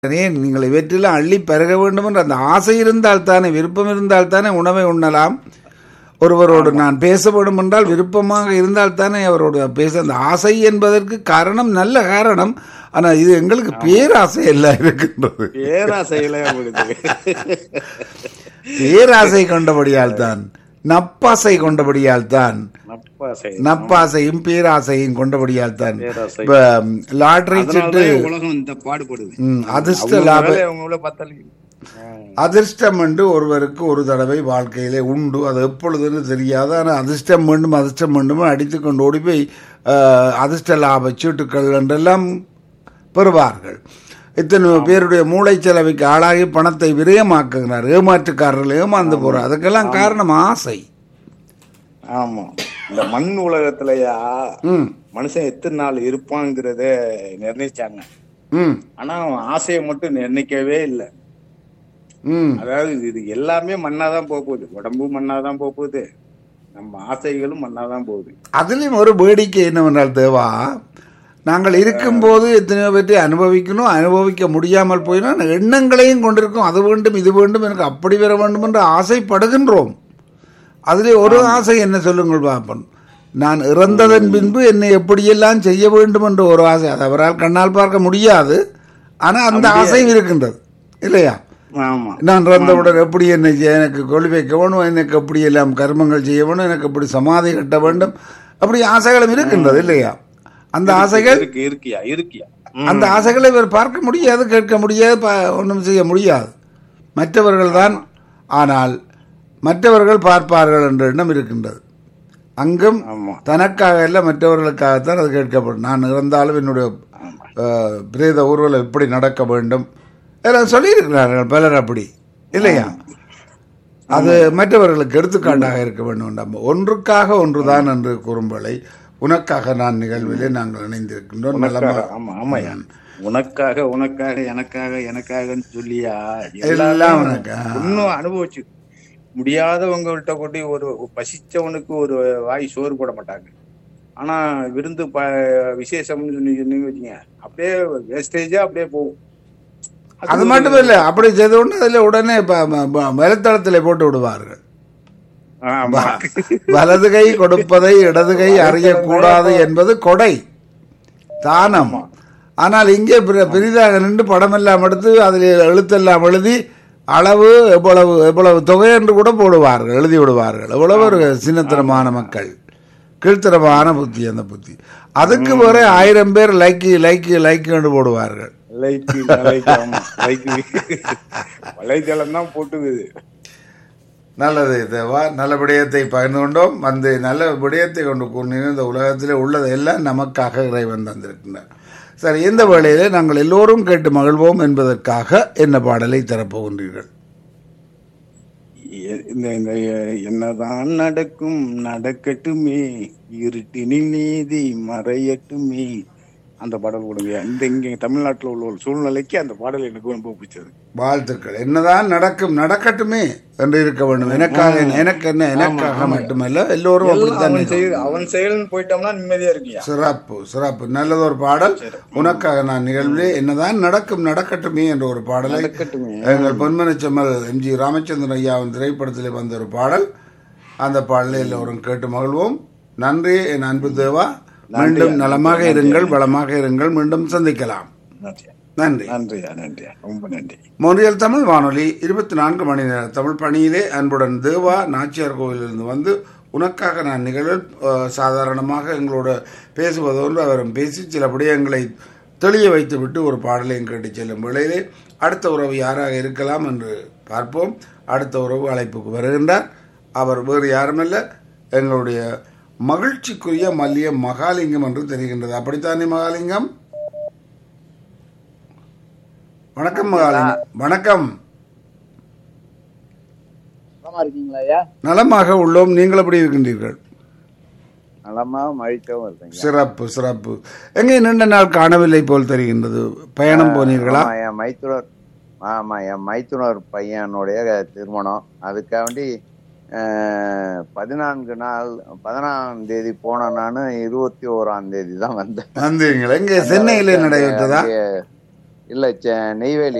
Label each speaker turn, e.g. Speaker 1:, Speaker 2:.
Speaker 1: ஏன் நீங்கள் இவற்றெல்லாம் அள்ளி பருக வேண்டும் என்ற அந்த ஆசை இருந்தால் தானே விருப்பம் இருந்தால் தானே உணவை உண்ணலாம் ஒருவரோடு நான் பேச வேண்டும் என்றால் விருப்பமாக இருந்தால் தானே அவரோடு பேச அந்த ஆசை என்பதற்கு காரணம் நல்ல காரணம் ஆனால் இது எங்களுக்கு பேராசை எல்லாம் இருக்கின்றது
Speaker 2: பேராசையில உங்களுக்கு
Speaker 1: பேராசை கொண்டபடியால் தான் நப்பாசை கொண்டபடியால் தான்
Speaker 2: நப்பாசை
Speaker 1: நப்பாசையும் பேராசையும் கொண்டபடியால் தான்
Speaker 2: பேராசை.
Speaker 1: இப்ப லாட்டரி சீட்டு
Speaker 2: அதனாலதான் உலகம் இந்த பாடுபடுது
Speaker 1: ம், அதிர்ஷ்ட
Speaker 2: அவங்க
Speaker 1: லாப
Speaker 2: வேலை அவங்கள பார்த்தாலே
Speaker 1: அதிர்ஷ்டம் என்று ஒருவருக்கு ஒரு தடவை வாழ்க்கையிலே உண்டு அது எப்பொழுதுன்னு தெரியாது ஆனால் அதிர்ஷ்டம் வேண்டும் அதிர்ஷ்டம் வேண்டும் அடித்து கொண்டு ஓடி போய் அஹ், அதிர்ஷ்ட லாப சீட்டுக்கள் என்றெல்லாம் பெறுவார்கள் இத்தனை பேருடைய மூளை செலவுக்கு ஆளாகி பணத்தை விரயமாக்குகிறார் ஏமாற்றுக்காரர்கள் ஏமாந்து போறார் அதுக்கெல்லாம் காரணம் ஆசை
Speaker 2: ஆமா இந்த மண் உலகத்துலயா
Speaker 1: ம்
Speaker 2: மனுஷன் எத்தனை நாள் இருப்பாங்கிறத நிர்ணயிச்சாங்க
Speaker 1: ம்
Speaker 2: ஆனா அவன் ஆசையை மட்டும் நிர்ணயிக்கவே இல்லை
Speaker 1: ம்
Speaker 2: அதாவது இது எல்லாமே மண்ணாதான் போக போகுது உடம்பு மண்ணாதான் போக போகுது நம்ம ஆசைகளும் மண்ணாதான் போகுது
Speaker 1: அதிலும் ஒரு வேடிக்கை என்னவென்றால் தேவா நாங்கள் இருக்கும்போது எத்தனையோ பேற்றை அனுபவிக்கணும் அனுபவிக்க முடியாமல் போயினா எண்ணங்களையும் கொண்டிருக்கோம் அது வேண்டும் இது வேண்டும் எனக்கு அப்படி வர வேண்டும் என்று ஆசைப்படுகின்றோம் அதிலே ஒரு ஆசை என்ன சொல்லுங்கள் பாப்பன் நான் இறந்ததன் பின்பு என்னை எப்படியெல்லாம் செய்ய வேண்டும் என்ற ஒரு ஆசை அது அவரால் கண்ணால் பார்க்க முடியாது ஆனால் அந்த ஆசையும் இருக்கின்றது இல்லையா
Speaker 2: ஆமா
Speaker 1: நான் இறந்தவுடன் எப்படி என்னை செய்ய- எனக்கு கொள்ளி வைக்க வேணும் எனக்கு எப்படி எல்லாம் கர்மங்கள் செய்ய வேணும் எனக்கு எப்படி சமாதி கட்ட வேண்டும் அப்படி ஆசைகளும் இருக்கின்றது இல்லையா அந்த ஆசைகள்
Speaker 2: இருக்கு இருக்கியா இருக்கியா
Speaker 1: அந்த ஆசைகளை இவர் பார்க்க முடியாது கேட்க முடியாது ப- ஒண்ணும் செய்ய முடியாது மற்றவர்கள் தான் ஆனால் மற்றவர்கள் பார்ப்பார்கள் என்ற எண்ணம் இருக்கின்றது அங்கும்
Speaker 2: ஆமா
Speaker 1: தனக்காக இல்லை மற்றவர்களுக்காகத்தான் அது கேட்கப்படும் நான் இறந்தாலும் என்னுடைய அஹ், பிரேத ஊர்வலம் எப்படி நடக்க வேண்டும் எல்லாம் சொல்லியிருக்கிறார்கள் பலர் அப்படி இல்லையா அது மற்றவர்களுக்கு எடுத்துக்காட்டாக இருக்க வேண்டும் நம்ம ஒன்றுக்காக ஒன்றுதான் என்று கூறும்பலை உனக்காக நான் நிகழ்விலே நாங்கள் இணைந்திருக்கின்றோம் நல்லமா
Speaker 2: உனக்காக, ஆமா ஆமாயா உனக்காக உனக்காக எனக்காக எனக்காகன்னு சொல்லியா
Speaker 1: எல்லாம் உனக்கு, ஆ.
Speaker 2: இன்னும் அனுபவிச்சு முடியாதவங்கள்ட்ட கொண்டு ஒரு பசிச்சவனுக்கு ஒரு வாய் சோறு போட மாட்டாங்க ஆனா விருந்து ப விசேஷம்னு சொன்னி சொன்னீங்க வச்சுங்க அப்படியே வேஸ்டேஜா அப்படியே போகும்
Speaker 1: அது மட்டும் இல்லை அப்படி செய்த உடனே அதில் உடனே ப- ம- ம- வலைத்தளத்தில் போட்டு விடுவார்கள்
Speaker 2: ஆமா
Speaker 1: வலது கை கொடுப்பதை இடது கை அறியக்கூடாது என்பது கொடை தானம் ஆனால் இங்கே பிர- பெரிதாக நின்று படமெல்லாம் எடுத்து அதில் எழுத்தெல்லாம் எழுதி அளவு எவ்வளவு எவ்வளவு தொகை என்று கூட போடுவார்கள் எழுதி விடுவார்கள் எவ்வளவு ஒரு சின்னத்தனமான மக்கள் கீழ்த்தரமான புத்தி அந்த புத்தி அதுக்கு வேற ஆயிரம் பேர் லைக்கு லைக்கு லைக்கு என்று போடுவார்கள்
Speaker 2: லைக்கு லைக்கு ஆமா லைக்கு வலைத்தளம் தான் போட்டுக்குது
Speaker 1: நல்லது தேவா நல்ல விடயத்தை பகிர்ந்து கொண்டோம் வந்து நல்ல விடயத்தை கொண்டு கூறினீங்க இந்த உலகத்திலே உள்ளதெல்லாம் நமக்காக இறைவன் தந்திருக்கின்றார் சரி இந்த வேளையிலே நாங்கள் எல்லோரும் கேட்டு மகிழ்வோம் என்பதற்காக என்ன பாடலை தரப்போகின்றீர்கள்
Speaker 2: எ- இந்த இந்த எ- என்னதான் நடக்கும் நடக்கட்டுமே இருட்டினில் நீதி மறையட்டுமே அந்த பாடல் கொடுங்க இந்த இங்க தமிழ்நாட்டுல உள்ள ஒரு சூழ்நிலைக்கு அந்த பாடல் எனக்கு ரொம்ப பிடிச்சது
Speaker 1: வாழ்த்துக்கள் என்னதான் நடக்கும் நடக்கட்டுமே என்று இருக்க வேண்டும் எனக்காக என்ன- எனக்கு என்ன எனக்காக மட்டுமல்ல எல்லோரும் அப்படித்தான்
Speaker 2: அவன் செயல் அவன் செயல்னு போயிட்டோம்னா நிம்மதியா இருக்கியா
Speaker 1: சிறப்பு சிறப்பு நல்லதொரு பாடல் உனக்காக நான் நிகழ்விலே என்னதான் நடக்கும் நடக்கட்டுமே என்ற ஒரு பாடலை
Speaker 2: நடக்கட்டுமே
Speaker 1: எங்கள் பொன்மன செம்மல் எம்ஜி ராமச்சந்திரன் ஐயாவின் திரைப்படத்தில் வந்த ஒரு பாடல் அந்த பாடலை எல்லோரும் கேட்டு மகிழ்வோம் நன்றி என் அன்பு தேவா மீண்டும் நலமாக இருங்கள் வளமாக இருங்கள் மீண்டும் சந்திக்கலாம்
Speaker 2: நன்றியா
Speaker 1: நன்றி
Speaker 2: நன்றியா நன்றியா ரொம்ப நன்றி
Speaker 1: மொழியல் தமிழ் வானொலி இருபத்தி நான்கு மணி நேர தமிழ் பணியிலே அன்புடன் தேவா நாச்சியார் கோவிலிருந்து வந்து உனக்காக நான் நிகழ்வில் அஹ், சாதாரணமாக எங்களோட பேசுவதோடு அவரும் பேசி சில விடயங்களை தெளிய வைத்துவிட்டு ஒரு பாடலையும் கேட்டு செல்லும் வேளையிலே அடுத்த உறவு யாராக இருக்கலாம் என்று பார்ப்போம் அடுத்த உறவு அழைப்புக்கு வருகின்றார் அவர் வேறு யாருமல்ல எங்களுடைய மகிழ்ச்சிக்குரிய மல்லிய மகாலிங்கம் என்று தெரிகின்றது அப்படித்தானே மகாலிங்கம் வணக்கம் மகாலிங்கம் வணக்கம்
Speaker 3: நலமா இருக்கீங்களா ஐயா
Speaker 1: நலமாக உள்ளோம் நீங்கள் எப்படி இருக்கின்றீர்கள்
Speaker 3: நலமா மழிக்கவும் இருக்கீங்க
Speaker 1: சிறப்பு சிறப்பு எங்கே நீண்ட நாள் காணவில்லை போல் தெரிகின்றது பயணம் போனீர்களா
Speaker 3: ஆமா, என் மைத்துனர் ஆமா என் மைத்துனர் பையனுடைய திருமணம் அதுக்காண்டி அஹ், பதினான்கு நாள் பதினாறாம் தேதி போன நானு இருபத்தி ஓராம் தேதி தான் வந்தேன்
Speaker 1: வந்தீங்களா எங்கே சென்னையிலே நடைபெற்றதா
Speaker 3: அங்கே இல்ல செ- நெய்வேலி